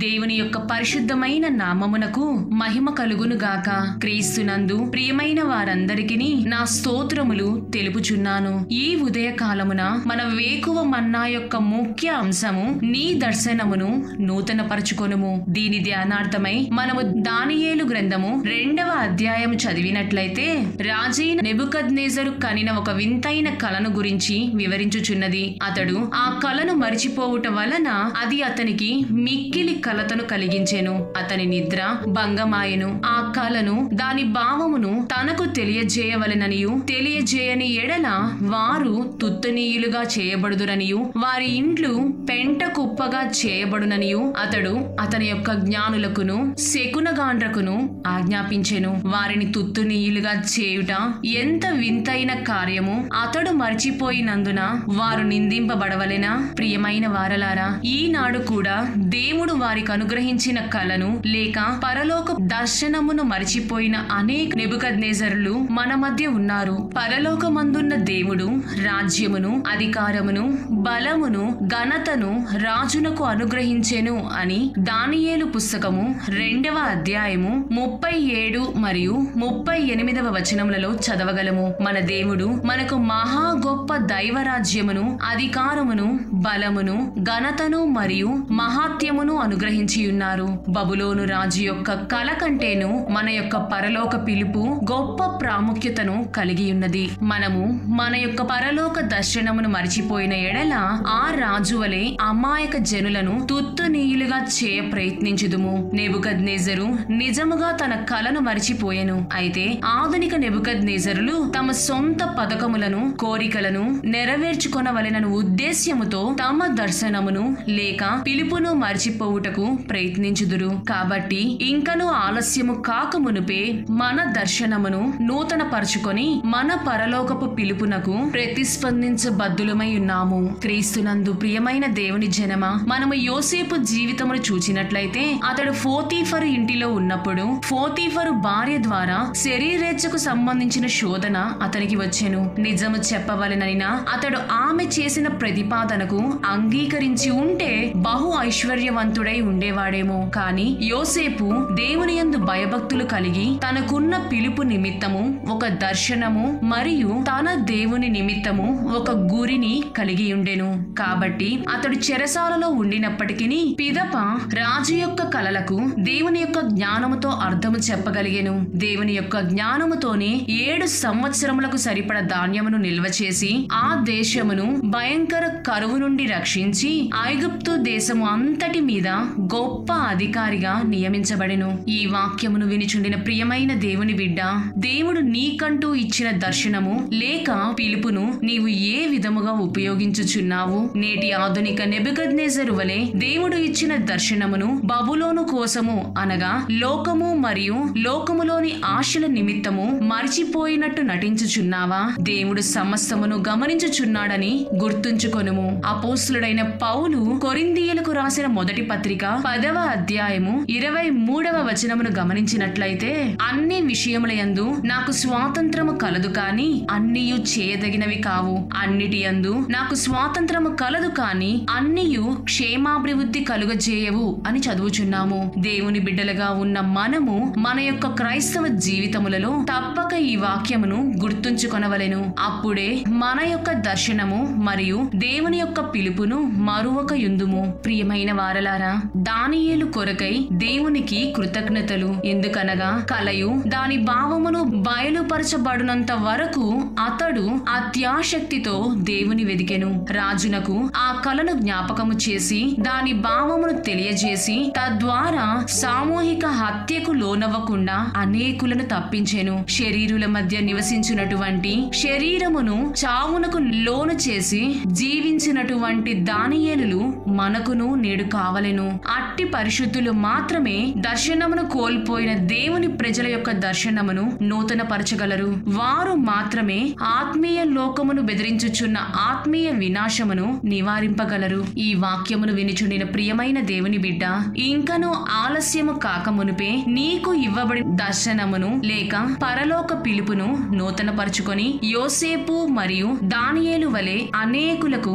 దేవుని యొక్క పరిశుద్ధమైన నామమునకు మహిమ కలుగును గాక క్రీస్తునందు ప్రియమైన వారందరికీ నా స్తోత్రములు తెలుపుచున్నాను ఈ ఉదయ కాలమున మన వేకువ మన్నా యొక్క ముఖ్య అంశము నీ దర్శనమును నూతన పరచుకొనుము దీని ధ్యానార్థమై మనము దానియేలు గ్రంథము రెండవ అధ్యాయం చదివినట్లయితే రాజైన నెబుకద్నేజరు కనిన ఒక వింతైన కలను గురించి వివరించుచున్నది అతడు ఆ కలను మరిచిపోవుట వలన అది అతనికి మిక్కిలి కలతను కలిగించెను అతని నిద్ర భంగమాయెను ఆ కలను దాని భావమును తనకు తెలియజేయవలెననియు తెలియజేయని ఎడల వారు తుత్తునీయులుగా చేయబడుదురనియు వారి ఇండ్లు పెంట కుప్పగా చేయబడుననియు అతడు అతని యొక్క జ్ఞానులకును శకునగాండ్రకును ఆజ్ఞాపించెను వారిని తుత్తునీయులుగా చేయుట ఎంత వింతైన కార్యము అతడు మర్చిపోయినందున వారు నిందింపబడవలెనా ప్రియమైన వారలారా ఈనాడు కూడా దేవుడు వారికి అనుగ్రహించిన కలను లేక పరలోక దర్శనమును మరిచిపోయిన అనేక నెబుకద్నేజరులు మన మధ్య ఉన్నారు పరలోకమందున్న దేవుడు రాజ్యమును అధికారమును బలమును ఘనతను రాజునకు అనుగ్రహించెను అని దానియేలు పుస్తకము రెండవ అధ్యాయము ముప్పై ఏడు మరియు ముప్పై ఎనిమిదవ వచనములలో చదవగలము మన దేవుడు మనకు మహా గొప్ప దైవరాజ్యమును అధికారమును బలమును ఘనతను మరియు మహాత్యమును అనుగ్రహించి ఉన్నారు బబులోను రాజు యొక్క కల కంటేను మన యొక్క పరలోక పిలుపు గొప్ప ప్రాముఖ్యతను కలిగి ఉన్నది మనము మన యొక్క పరలోక దర్శనమును మరిచిపోయిన ఎడల ఆ రాజు వలె అమాయక జనులను తుత్తునీయులుగా చేయ ప్రయత్నించుదుము నెబుకద్నేజరు నిజముగా తన కలను మరిచిపోయెను అయితే ఆధునిక నెబుకద్నేజరులు తమ సొంత పథకములను కోరికలను నెరవేర్చుకొనవలెనను ఉద్దేశ్యముతో తమ దర్శనమును లేక పిలుపును మర్చిపోవుటకు ప్రయత్నించుదురు కాబట్టి ఇంకను ఆలస్యము కాకమునుపే మన దర్శనమును నూతన పరుచుకొని మన పరలోకపు పిలుపునకు ప్రతిస్పందించబద్దులమై ఉన్నాము క్రీస్తునందు ప్రియమైన దేవుని జనమ మనము యోసేపు జీవితమును చూచినట్లయితే అతడు ఫోతీఫరు ఇంటిలో ఉన్నప్పుడు ఫోతీఫరు భార్య ద్వారా శరీరేచ్ఛకు సంబంధించిన శోధన అతనికి వచ్చెను నిజము చెప్పవలెనైనా అతడు ఆమె చేసిన ప్రతిపాదనకు అంగీకరించి ఉంటే బహు ఐశ్వర్యవంతుడై ఉండేవాడేమో కాని యోసేపు దేవుని యందు భయభక్తులు కలిగి తనకున్న పిలుపు నిమిత్తము ఒక దర్శనము మరియు తన దేవుని నిమిత్తము ఒక గురిని కలిగి ఉండెను కాబట్టి అతడు చెరసాలలో ఉండినప్పటికీ పిదప రాజు యొక్క కలలకు దేవుని యొక్క జ్ఞానముతో అర్థము చెప్పగలిగెను దేవుని యొక్క జ్ఞానముతోనే ఏడు సంవత్సరములకు సరిపడ ధాన్యమును నిల్వ చేసి ఆ దేశమును భయంకర కరువు నుండి రక్షించి ఐగుప్తు దేశము అంతటి మీద గొప్ప అధికారిగా నియమించబడెను ఈ వాక్యమును వినిచుండిన ప్రియమైన దేవుని బిడ్డ దేవుడు నీకంటూ ఇచ్చిన దర్శనము లేక పిలుపును నీవు ఏ విధముగా ఉపయోగించుచున్నావు నేటి ఆధునిక నెబుకద్నేజరు వలె దేవుడు ఇచ్చిన దర్శనమును బబులోను కోసము అనగా లోకము మరియు లోకములోని ఆశల నిమిత్తము మరిచిపోయినట్టు నటించుచున్నావా దేవుడు సమస్తమును గమనించుచున్నాడని గుర్తుంచుకొనుము అపోస్తులుడైన పౌలు కొరిందీయులకు రాసిన మొదటి పత్రిక పదవ అధ్యాయము ఇరవై మూడవ వచనమును గమనించినట్లయితే అన్ని విషయములయందు నాకు స్వాతంత్రము కలదు కాని అన్నియు చేయదగినవి కావు అన్నిటి యందు నాకు స్వాతంత్రము కలదు కాని అన్నియు క్షేమాభివృద్ధి కలుగజేయవు అని చదువుచున్నాము దేవుని బిడ్డలుగా ఉన్న మనము మన యొక్క క్రైస్తవ జీవితములలో తప్పక ఈ వాక్యమును గుర్తుంచుకొనవలెను అప్పుడే మన యొక్క దర్శనము మరియు దేవుని యొక్క పిలుపును మరువక యుందుము ప్రియమైన వారలారా దానియేలు కొరకై దేవునికి కృతజ్ఞతలు ఎందుకనగా కలయు దాని భావమును బయలుపరచబడినంత వరకు అతడు అత్యాశక్తితో దేవుని వెదికెను రాజునకు ఆ కలను జ్ఞాపకము చేసి దాని భావమును తెలియజేసి తద్వారా సామూహిక హత్యకు లోనవ్వకుండా అనేకులను తప్పించెను శరీరుల మధ్య నివసించినటువంటి శరీరమును చావునకు లోను చేసి జీవించినటువంటి దానియేలులు మనకును నేడు కావలెను అట్టి పరిశుద్ధులు మాత్రమే దర్శనమును కోల్పోయిన దేవుని ప్రజల యొక్క దర్శనమును నూతన పరచగలరు వారు మాత్రమే ఆత్మీయ లోకమును బెదిరించుచున్న ఆత్మీయ వినాశమును నివారింపగలరు ఈ వాక్యమును వినిచుండిన ప్రియమైన దేవుని బిడ్డ ఇంకను ఆలస్యము కాక మునిపే నీకు ఇవ్వబడిన దర్శనమును లేక పరలోక పిలుపును నూతన పరుచుకొని యోసేపు మరియు దానియేలు వలె అనేకులకు ఆశ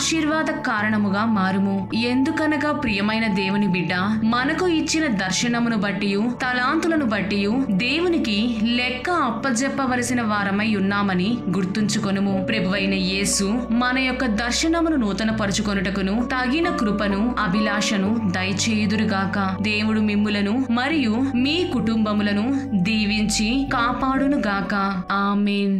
ఆశీర్వాద కారణముగా మారుము ఎందుకనగా ప్రియమైన దేవుని బిడ్డ మనకు ఇచ్చిన దర్శనమును బట్టి తలాంతులను బట్టి దేవునికి లెక్క అప్పజెప్పవలసిన వారమై ఉన్నామని గుర్తుంచుకొనుము ప్రభువైన యేసు మన యొక్క దర్శనమును నూతన పరుచుకొనుటకును తగిన కృపను అభిలాషను దయచేయుదురుగాక దేవుడు మిమ్ములను మరియు మీ కుటుంబములను దీవించి కాపాడునుగాక ఆమెన్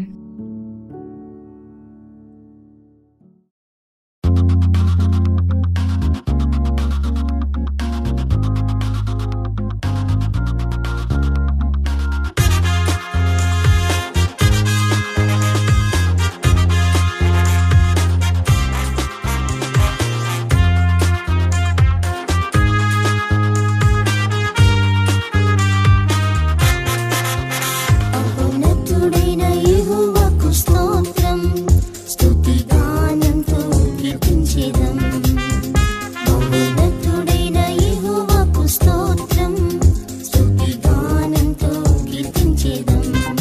మహోన్నతుడైన యెహోవాకు స్తోత్రం స్తుతి గానంతో కీర్తించెదం మహోన్నతుడైన యెహోవాకు స్తోత్రం స్తుతి గానంతో కీర్తించెదం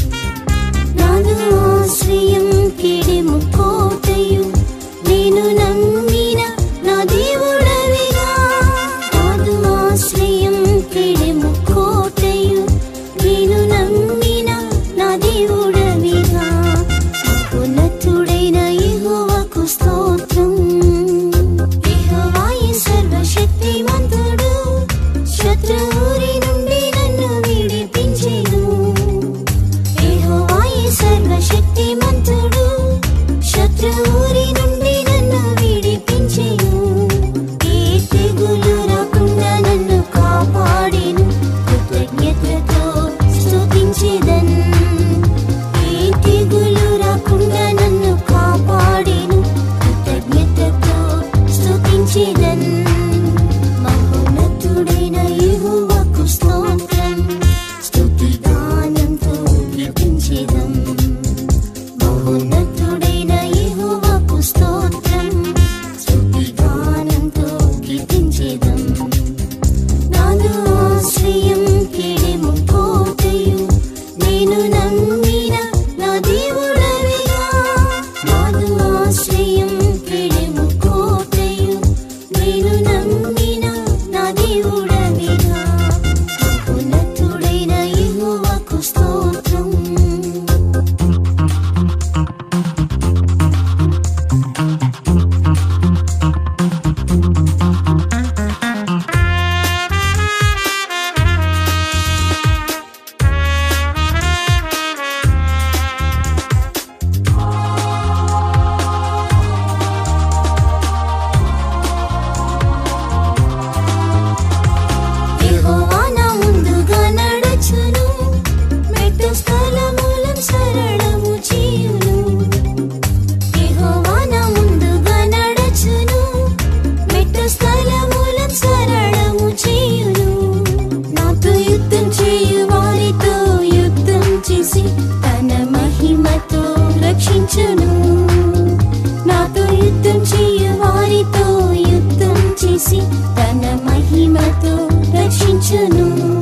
నాను ఆశ్రయం కేడెము కోటయు నేను నమ్మిన నా దేవుడవిగా నాను ఆశ్రయం కేడెము కోటయు నేను నమ్మిన నా దేవుడవిగా ఉన్నతుడైన యెహోవాకు స్తోత్రం యెహోవాయే సర్వశక్తిమంతుడు శత్రువురి నుండి నన్ను విడిపించెను యెహోవాయే సర్వశక్తిమంతుడు శత్రువురి నుండి నన్ను విడిపించెను ఏ తెగులు రాకుండా నన్ను కాపాడెను కృతజ్ఞతతో స్తుతించెదన్ ఏ తెగులు రాకుండా నన్ను కాపాడెను కృతజ్ఞతతో స్తుతించెదన్ మహోన్నతుడైన యెహోవాకు స్తోత్రం స్తుతి గానంతో కీర్తించెదం మహోన్నతుడైన యెహోవాకు స్తోత్రం స్తుతి గానంతో కీర్తించెదం నాదు ఆశ్రయం కేడెము కోటయు నేను నమ్మిన నా దేవుడవిగా నాదు ఆశ్రయం కేడెము కోటయు నేను నమ్మిన నా దేవుడవిగా ఉన్నతుడైన యెహోవాకు స్తోత్రం యెహోవా నా ముందుగా నడుచును మెట్టు స్థలములను సరళము చేయును యెహోవా నా ముందుగా నడుచును మెట్టు స్థలములను సరళము చేయును నాతో యుద్ధం చేయు వారితో యుద్ధం చేసి తన మహిమతో రక్షించును నాతో యుద్ధం చేయు వారితో యుద్ధం చేసి తన మహిమతో రక్షించును